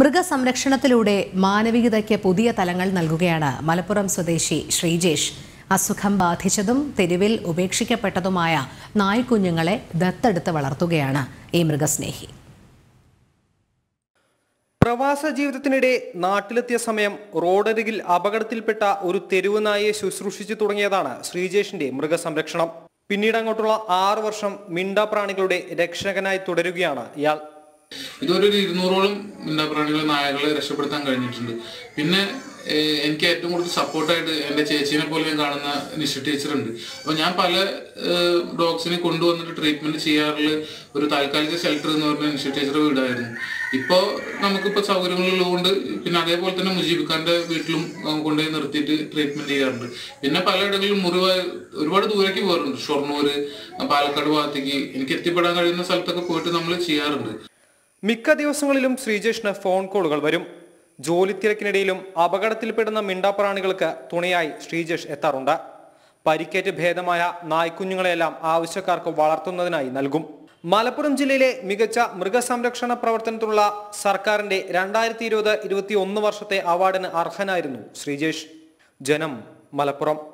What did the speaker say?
മൃഗസംരക്ഷണത്തിലൂടെ മാനവികതയ്ക്ക് പുതിയ തലങ്ങൾ നൽകുകയാണ് മലപ്പുറം സ്വദേശി ശ്രീജേഷ് അസുഖം ബാധിച്ചതും തെരുവിൽ ഉപേക്ഷിക്കപ്പെട്ടതുമായ നായ്ക്കുഞ്ഞുങ്ങളെ ദത്തെടുത്ത് വളർത്തുകയാണ് ഈ മൃഗസ്നേഹി പ്രവാസ ജീവിതത്തിനിടെ നാട്ടിലെത്തിയ സമയം റോഡരികിൽ അപകടത്തിൽപ്പെട്ട ഒരു തെരുവ് നായയെ ശുശ്രൂഷിച്ചു തുടങ്ങിയതാണ് ശ്രീജേഷിന്റെ മൃഗസംരക്ഷണം പിന്നീട് അങ്ങോട്ടുള്ള ആറു വർഷം മിണ്ടാപ്രാണികളുടെ രക്ഷകനായി തുടരുകയാണ് ഇയാൾ ഇതുവരെ ഒരു ഇരുന്നൂറോളം മിണ്ടാപ്രാണികളെ നായകളെ രക്ഷപ്പെടുത്താൻ കഴിഞ്ഞിട്ടുണ്ട് പിന്നെ ഏഹ്, എനിക്ക് ഏറ്റവും കൂടുതൽ സപ്പോർട്ടായിട്ട് എൻ്റെ ചേച്ചീനെ പോലെ ഞാൻ കാണുന്ന നിഷ ടീച്ചർ ഉണ്ട് അപ്പോൾ ഞാൻ പല ഡോഗ്സിനെ കൊണ്ടുവന്നിട്ട് ട്രീറ്റ്മെന്റ് ചെയ്യാറുള്ള ഒരു താൽക്കാലിക ഷെൽട്ടർ എന്ന് പറഞ്ഞ നിഷ ടീച്ചറുടെ വീടായിരുന്നു ഇപ്പോൾ നമുക്കിപ്പോൾ സൗകര്യങ്ങളുള്ളതുകൊണ്ട് പിന്നെ അതേപോലെ തന്നെ മുജീബ് ഖാന്റെ വീട്ടിലും ഏഹ്, കൊണ്ടുപോയി നിർത്തിയിട്ട് ട്രീറ്റ്മെന്റ് ചെയ്യാറുണ്ട് പിന്നെ പലയിടങ്ങളിലും മുറിവ് ഒരുപാട് ദൂരേക്ക് പോകാറുണ്ട് ഷൊർണൂര് പാലക്കാട് ഭാഗത്തേക്ക് എനിക്ക് എത്തിപ്പെടാൻ കഴിയുന്ന സ്ഥലത്തൊക്കെ പോയിട്ട് നമ്മൾ ചെയ്യാറുണ്ട് മിക്ക ദിവസങ്ങളിലും ശ്രീജേഷിന് ഫോൺ കോളുകൾ വരും ജോലി തിരക്കിനിടയിലും അപകടത്തിൽപ്പെടുന്ന മിണ്ടാപ്രാണികൾക്ക് തുണയായി ശ്രീജേഷ് എത്താറുണ്ട് പരിക്കേറ്റ് ഭേദമായ നായ്ക്കുഞ്ഞുങ്ങളെല്ലാം ആവശ്യക്കാർക്ക് വളർത്തുന്നതിനായി നൽകും മലപ്പുറം ജില്ലയിലെ മികച്ച മൃഗസംരക്ഷണ പ്രവർത്തനത്തിനുള്ള സർക്കാരിന്റെ രണ്ടായിരത്തി ഇരുപത് ഇരുപത്തി ഒന്ന് വർഷത്തെ അവാർഡിന് അർഹനായിരുന്നു ശ്രീജേഷ് ജനം മലപ്പുറം